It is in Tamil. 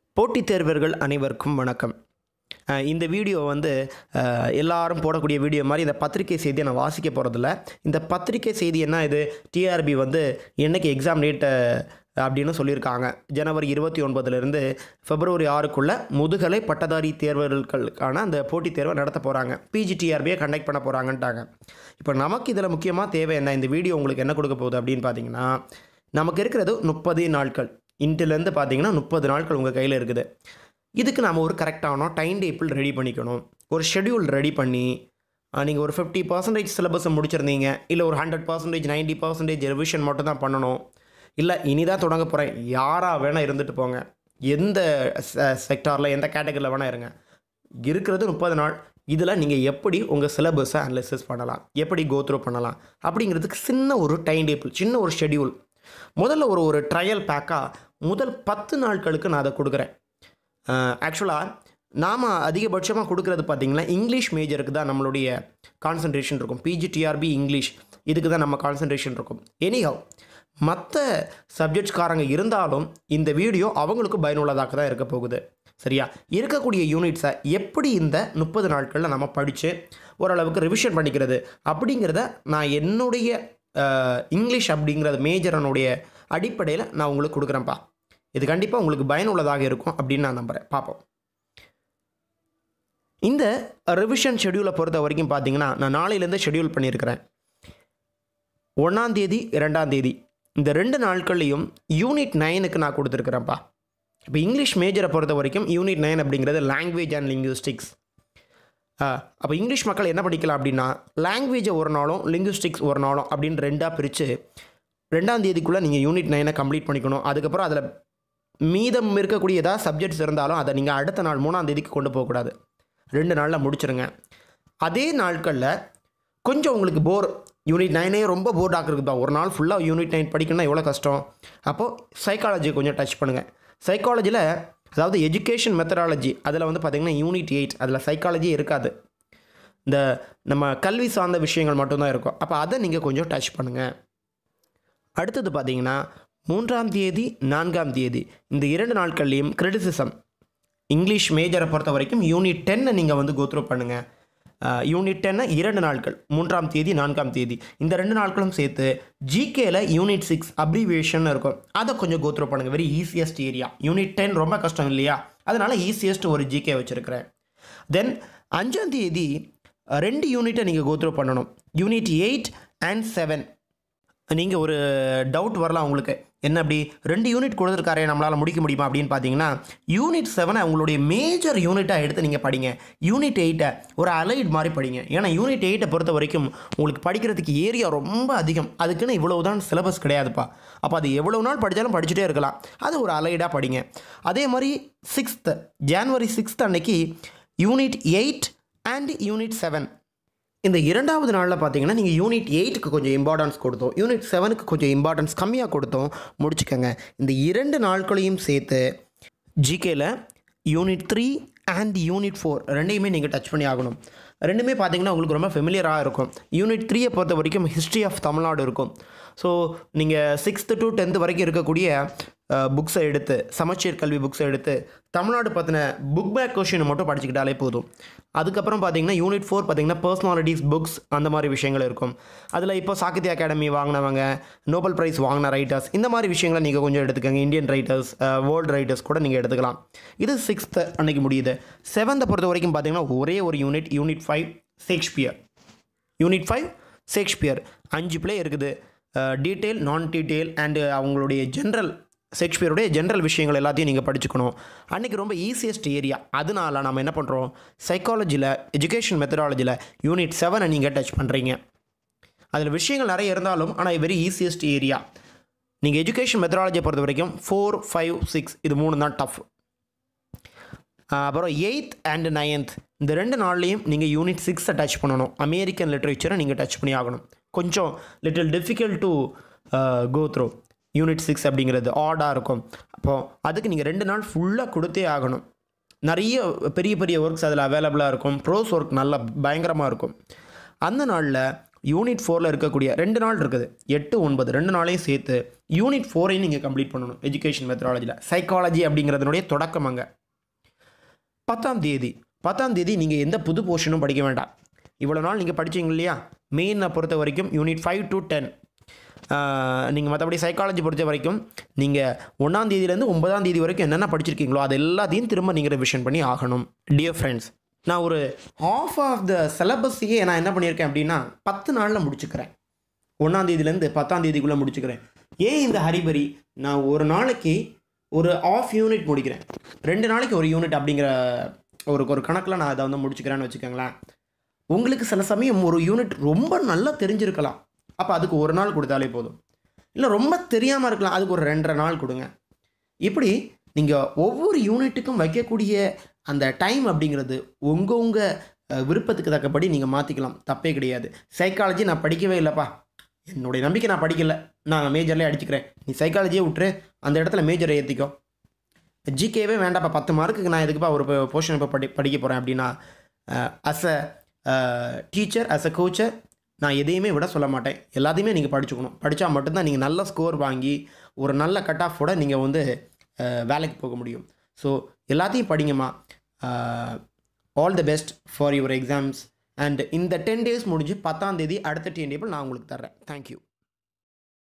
போட்டித் தேர்வர்கள் அனைவருக்கும் வணக்கம் அஹ் இந்த வீடியோ வந்து அஹ், எல்லாரும் போடக்கூடிய வீடியோ மாதிரி இந்த பத்திரிகை செய்தியை நான் வாசிக்க போகிறதில்ல இந்த பத்திரிகை செய்தி என்ன இது டிஆர்பி வந்து என்னைக்கு எக்ஸாம் டேட்டு அப்படின்னு சொல்லியிருக்காங்க ஜனவரி இருபத்தி ஒன்பதுலேருந்து பிப்ரவரி ஆறுக்குள்ளே முதுகலை பட்டதாரி தேர்வர்களுக்கான அந்த போட்டித் தேர்வை நடத்த போகிறாங்க பிஜிடிஆர்பியை கண்டக்ட் பண்ண போகிறாங்கன்ட்டாங்க இப்போ நமக்கு இதில் முக்கியமாக தேவை என்ன இந்த வீடியோ உங்களுக்கு என்ன கொடுக்க போகுது அப்படின்னு பார்த்தீங்கன்னா நமக்கு இருக்கிறது முப்பது நாட்கள் இன்ட்டிலேருந்து பார்த்தீங்கன்னா முப்பது நாட்கள் உங்கள் கையில் இருக்குது இதுக்கு நாம் ஒரு கரெக்டான டைம் டேபிள் ரெடி பண்ணிக்கணும் ஒரு ஷெட்யூல் ரெடி பண்ணி நீங்கள் ஒரு ஃபிஃப்டி பர்சன்டேஜ் சிலபஸை முடிச்சிருந்தீங்க இல்லை ஒரு hundred percentage ninety percentage revision மட்டும் தான் பண்ணணும் இல்லை இனி தான் தொடங்க போகிறேன் யாராக வேணால் இருந்துட்டு போங்க எந்த செக்டாரில் எந்த கேட்டகரியில் வேணால் இருங்க இருக்கிறது முப்பது நாள் இதில் நீங்கள் எப்படி உங்கள் சிலபஸை அனலிசிஸ் பண்ணலாம் எப்படி கோத்ரூ பண்ணலாம் அப்படிங்கிறதுக்கு சின்ன ஒரு டைம் டேபிள் சின்ன ஒரு ஷெட்யூல் முதல்ல ஒரு ஒரு ட்ரையல் பேக்காக முதல் பத்து நாட்களுக்கு நான் அதை கொடுக்குறேன் ஆக்சுவலாக நாம் அதிகபட்சமாக கொடுக்குறது பார்த்திங்கன்னா இங்கிலீஷ் மேஜருக்கு தான் நம்மளுடைய கான்சன்ட்ரேஷன் இருக்கும் பிஜிடிஆர்பி இங்கிலீஷ் இதுக்கு தான் நம்ம கான்சன்ட்ரேஷன் இருக்கும் எனிஹவ் மற்ற சப்ஜெக்ட்ஸ்காரங்க இருந்தாலும் இந்த வீடியோ அவங்களுக்கு பயனுள்ளதாக தான் இருக்க போகுது சரியா இருக்கக்கூடிய யூனிட்ஸை எப்படி இந்த முப்பது நாட்களில் நம்ம படித்து ஓரளவுக்கு ரிவிஷன் பண்ணிக்கிறது அப்படிங்கிறத நான் என்னுடைய அஹ், இங்கிலீஷ் அப்படிங்கிறது மேஜரனுடைய அடிப்படையில் நான் உங்களுக்கு கொடுக்குறேன்ப்பா இது கண்டிப்பாக உங்களுக்கு பயனுள்ளதாக இருக்கும் அப்படின்னு நான் நம்புகிறேன் பார்ப்போம் இந்த ரிவிஷன் ஷெடியூலை பொறுத்த வரைக்கும் பார்த்தீங்கன்னா நான் நாளையிலேருந்து ஷெடியூல் பண்ணியிருக்கிறேன் ஒன்றாம் தேதி ரெண்டாம் தேதி இந்த ரெண்டு நாட்கள்லையும் யூனிட் நைனுக்கு நான் கொடுத்துருக்குறேன்ப்பா இப்போ இங்கிலீஷ் மேஜரை பொறுத்த வரைக்கும் யூனிட் நைன் அப்படிங்கிறது லாங்குவேஜ் அண்ட் லிங்குவிஸ்டிக்ஸ் அப்போ இங்கிலீஷ் மக்கள் என்ன படிக்கலாம் அப்படின்னா லாங்குவேஜை ஒரு நாளும் லிங்குவிஸ்டிக்ஸ் ஒரு நாளும் அப்படின்னு ரெண்டாக பிரித்து ரெண்டாம் தேதிக்குள்ளே நீங்கள் யூனிட் நைனை கம்ப்ளீட் பண்ணிக்கணும் அதுக்கப்புறம் அதில் மீதம் இருக்கக்கூடிய ஏதாவது சப்ஜெக்ட்ஸ் இருந்தாலும் அதை நீங்கள் அடுத்த நாள் மூணாம் தேதிக்கு கொண்டு போகக்கூடாது ரெண்டு நாளில் முடிச்சிருங்க அதே நாட்களில் கொஞ்சம் உங்களுக்கு போர் யூனிட் நைனே ரொம்ப போர் ஆக்குறதுப்பா ஒரு நாள் ஃபுல்லாக யூனிட் நைன் படிக்கணும்னா எவ்வளோ கஷ்டம் அப்போது சைக்காலஜி கொஞ்சம் டச் பண்ணுங்கள் சைக்காலஜியில் அதாவது எஜுகேஷன் மெத்தடாலஜி அதில் வந்து பார்த்திங்கன்னா யூனிட் எயிட் அதில் சைக்காலஜி இருக்காது இந்த நம்ம கல்வி சார்ந்த விஷயங்கள் மட்டும்தான் இருக்கும் அப்போ அதை நீங்கள் கொஞ்சம் டச் பண்ணுங்கள் அடுத்தது பார்த்தீங்கன்னா மூன்றாம் தேதி நான்காம் தேதி இந்த இரண்டு நாட்கள்லேயும் கிரிட்டிசிசம் இங்கிலீஷ் மேஜரை பொறுத்த வரைக்கும் யூனிட் டென்னை நீங்கள் வந்து கோத்ரூ பண்ணுங்கள் யூனிட் டென்னை இரண்டு நாட்கள் மூன்றாம் தேதி நான்காம் தேதி இந்த ரெண்டு நாட்களும் சேர்த்து ஜிகேல யூனிட் சிக்ஸ் அப்ரிவியேஷன் இருக்கும் அதை கொஞ்சம் கோத்ரூ பண்ணுங்கள் very easiest area unit ten ரொம்ப கஷ்டம் இல்லையா அதனால் ஈஸியஸ்ட் ஒரு ஜிகே வச்சுருக்கிறேன் தென் அஞ்சாம் தேதி அஹ், ரெண்டு யூனிட்டை நீங்கள் கோத்ரூ பண்ணணும் யூனிட் எயிட் அண்ட் செவன் நீங்கள் ஒரு டவுட் வரலாம் உங்களுக்கு என்ன அப்படி ரெண்டு யூனிட் கொடுத்துருக்காரே நம்மளால் முடிக்க முடியுமா அப்படின்னு பார்த்தீங்கன்னா யூனிட் செவனை உங்களுடைய மேஜர் யூனிட்டாக எடுத்து நீங்கள் படிங்க யூனிட் எயிட்டை ஒரு அலைட் மாதிரி படிங்க ஏன்னா யூனிட் எயிட்டை பொறுத்த வரைக்கும் உங்களுக்கு படிக்கிறதுக்கு ஏரியா ரொம்ப அதிகம் அதுக்குன்னு இவ்வளவு தான் சிலபஸ் கிடையாதுப்பா அப்போ அது எவ்வளோ நாள் படித்தாலும் படிச்சுட்டே இருக்கலாம் அது ஒரு அலைடாக படிங்க அதே மாதிரி சிக்ஸ்த்து ஜான்வரி சிக்ஸ்த் அன்னைக்கு unit eight and unit seven இந்த இரண்டாவது நாளில் பார்த்தீங்கன்னா நீங்கள் யூனிட் எயிட்டுக்கு கொஞ்சம் இம்பார்ட்டன்ஸ் கொடுத்தோம் யூனிட் செவனுக்கு கொஞ்சம் இம்பார்ட்டன்ஸ் கம்மியாக கொடுத்தோம் முடிச்சுக்கோங்க இந்த இரண்டு நாட்களையும் சேர்த்து ஜிகேல unit three and unit four ரெண்டையுமே நீங்கள் டச் பண்ணி ஆகணும் ரெண்டுமே பார்த்தீங்கன்னா உங்களுக்கு ரொம்ப ஃபெமிலியராக இருக்கும் யூனிட் த்ரீயை பொறுத்த வரைக்கும் ஹிஸ்ட்ரி ஆஃப் தமிழ்நாடு இருக்கும் ஸோ நீங்கள் சிக்ஸ்த்து டு டென்த்து வரைக்கும் இருக்கக்கூடிய புக்ஸை எடுத்து சமச்சீர் கல்வி புக்ஸை எடுத்து தமிழ்நாடு பற்றின புக் பேக் கொஷினை மட்டும் படிச்சுக்கிட்டாலே போதும் அதுக்கப்புறம் பார்த்தீங்கன்னா யூனிட் ஃபோர் பார்த்தீங்கன்னா பர்சனாலிட்டிஸ் புக்ஸ் அந்த மாதிரி விஷயங்கள் இருக்கும் அதில் இப்போ சாகித்ய அகாடமி வாங்கினவங்க நோபல் பிரைஸ் வாங்கின ரைட்டர்ஸ் இந்த மாதிரி விஷயங்களை நீங்கள் கொஞ்சம் எடுத்துக்கோங்க இந்தியன் ரைட்டர்ஸ் வேர்ல்டு ரைட்டர்ஸ் கூட நீங்கள் எடுத்துக்கலாம் இது சிக்ஸ்த்து அன்னைக்கு முடியுது செவன்த்தை பொறுத்த வரைக்கும் பார்த்தீங்கன்னா ஒரே ஒரு unit unit five Shakespeare unit five Shakespeare அஞ்சு பிளே இருக்குது டீட்டெயில் நான் டீட்டெயில் அண்டு அவங்களுடைய ஜென்ரல் ஷேக்ஸ்பியருடைய ஜென்ரல் விஷயங்கள் எல்லாத்தையும் நீங்கள் படிச்சுக்கணும் அன்றைக்கி ரொம்ப ஈஸியஸ்ட் ஏரியா அதனால நம்ம என்ன பண்ணுறோம் சைக்காலஜியில் எஜுகேஷன் மெத்தடாலஜியில் யூனிட் செவனை நீங்கள் டச் பண்ணுறீங்க அதில் விஷயங்கள் நிறைய இருந்தாலும் ஆனால் வெரி ஈஸியஸ்ட் ஏரியா நீங்கள் எஜுகேஷன் மெத்தடாலஜியை பொறுத்த வரைக்கும் ஃபோர் ஃபைவ் சிக்ஸ் இது மூணு தான் டஃப் அப்புறம் எயித் அண்ட் நைன்த் இந்த ரெண்டு நாள்லேயும் நீங்கள் யூனிட் சிக்ஸை டச் பண்ணணும் அமெரிக்கன் லிட்ரேச்சரை நீங்கள் டச் பண்ணி ஆகணும் கொஞ்சம் little difficult to go through unit six அப்படிங்கிறது ஆடாக இருக்கும் அப்போது அதுக்கு நீங்கள் ரெண்டு நாள் ஃபுல்லாக கொடுத்தே ஆகணும் நிறைய பெரிய பெரிய ஒர்க்ஸ் அதில் அவைலபிளாக இருக்கும் ப்ரோஸ் ஒர்க் நல்லா பயங்கரமாக இருக்கும் அந்த நாளில் யூனிட் ஃபோரில் இருக்கக்கூடிய ரெண்டு நாள் இருக்குது எட்டு ஒன்பது ரெண்டு நாளையும் சேர்த்து யூனிட் ஃபோரையும் நீங்கள் கம்ப்ளீட் பண்ணணும் எஜுகேஷன் மெத்தடாலஜியில் சைக்காலஜி அப்படிங்கிறதுனுடைய தொடக்கம் அங்கே பத்தாம் தேதி பத்தாம் தேதி நீங்கள் எந்த புது போர்ஷனும் படிக்க வேண்டாம் இவ்வளோ நாள் நீங்கள் படிச்சீங்க இல்லையா மெயினை பொறுத்த வரைக்கும் யூனிட் ஃபைவ் டு டென் நீங்கள் மற்றபடி சைக்காலஜி பொறுத்த வரைக்கும் நீங்கள் ஒன்றாம் தேதியிலேருந்து ஒன்பதாம் தேதி வரைக்கும் என்னென்ன படிச்சிருக்கீங்களோ அது எல்லாத்தையும் திரும்ப நீங்கள் ரிவிஷன் பண்ணி ஆகணும் டியர் ஃப்ரெண்ட்ஸ் நான் ஒரு ஆஃப் ஆஃப் த சிலபஸையே நான் என்ன பண்ணியிருக்கேன் அப்படின்னா பத்து நாளில் முடிச்சுக்கிறேன் ஒன்றாம் தேதியிலேருந்து பத்தாம் தேதிக்குள்ளே முடிச்சுக்கிறேன் ஏன் இந்த ஹரிபரி நான் ஒரு நாளைக்கு ஒரு ஆஃப் யூனிட் முடிக்கிறேன் ரெண்டு நாளைக்கு ஒரு யூனிட் அப்படிங்கிற ஒரு ஒரு கணக்கில் நான் அதை வந்து முடிச்சுக்கிறேன்னு வச்சுக்கோங்களேன் உங்களுக்கு சில சமயம் ஒரு யூனிட் ரொம்ப நல்லா தெரிஞ்சிருக்கலாம் அப்போ அதுக்கு ஒரு நாள் கொடுத்தாலே போதும் இல்லை ரொம்ப தெரியாமல் இருக்கலாம் அதுக்கு ஒரு ரெண்டரை நாள் கொடுங்க இப்படி நீங்கள் ஒவ்வொரு யூனிட்டுக்கும் வைக்கக்கூடிய அந்த டைம் அப்படிங்கிறது உங்கள் உங்கள் விருப்பத்துக்கு தக்கபடி நீங்கள் மாற்றிக்கலாம் தப்பே கிடையாது சைக்காலஜி நான் படிக்கவே இல்லைப்பா என்னுடைய நம்பிக்கை நான் படிக்கல நான் மேஜர்லேயே அடிச்சுக்கிறேன் நீ சைக்காலஜியே விட்டுரு அந்த இடத்துல மேஜரை ஏற்றிக்கோ ஜிகேவே வேண்டாப்பா பத்து மார்க்குக்கு நான் எதுக்குப்பா ஒரு போர்ஷன் இப்போ படி படிக்க போகிறேன் அப்படின்னா as a teacher as a coacher நான் எதையுமே விட சொல்ல மாட்டேன் எல்லாத்தையுமே நீங்கள் படிச்சுக்கணும் படித்தா மட்டும்தான் நீங்கள் நல்ல ஸ்கோர் வாங்கி ஒரு நல்ல கட் ஆஃபோட நீங்கள் வந்து அஹ், வேலைக்கு போக முடியும் ஸோ எல்லாத்தையும் படிங்கம்மா all the best for your exams and இந்த டென் டேஸ் முடிஞ்சு பத்தாம் தேதி அடுத்த டென் டேபிள் நான் உங்களுக்கு தர்றேன் தேங்க்யூ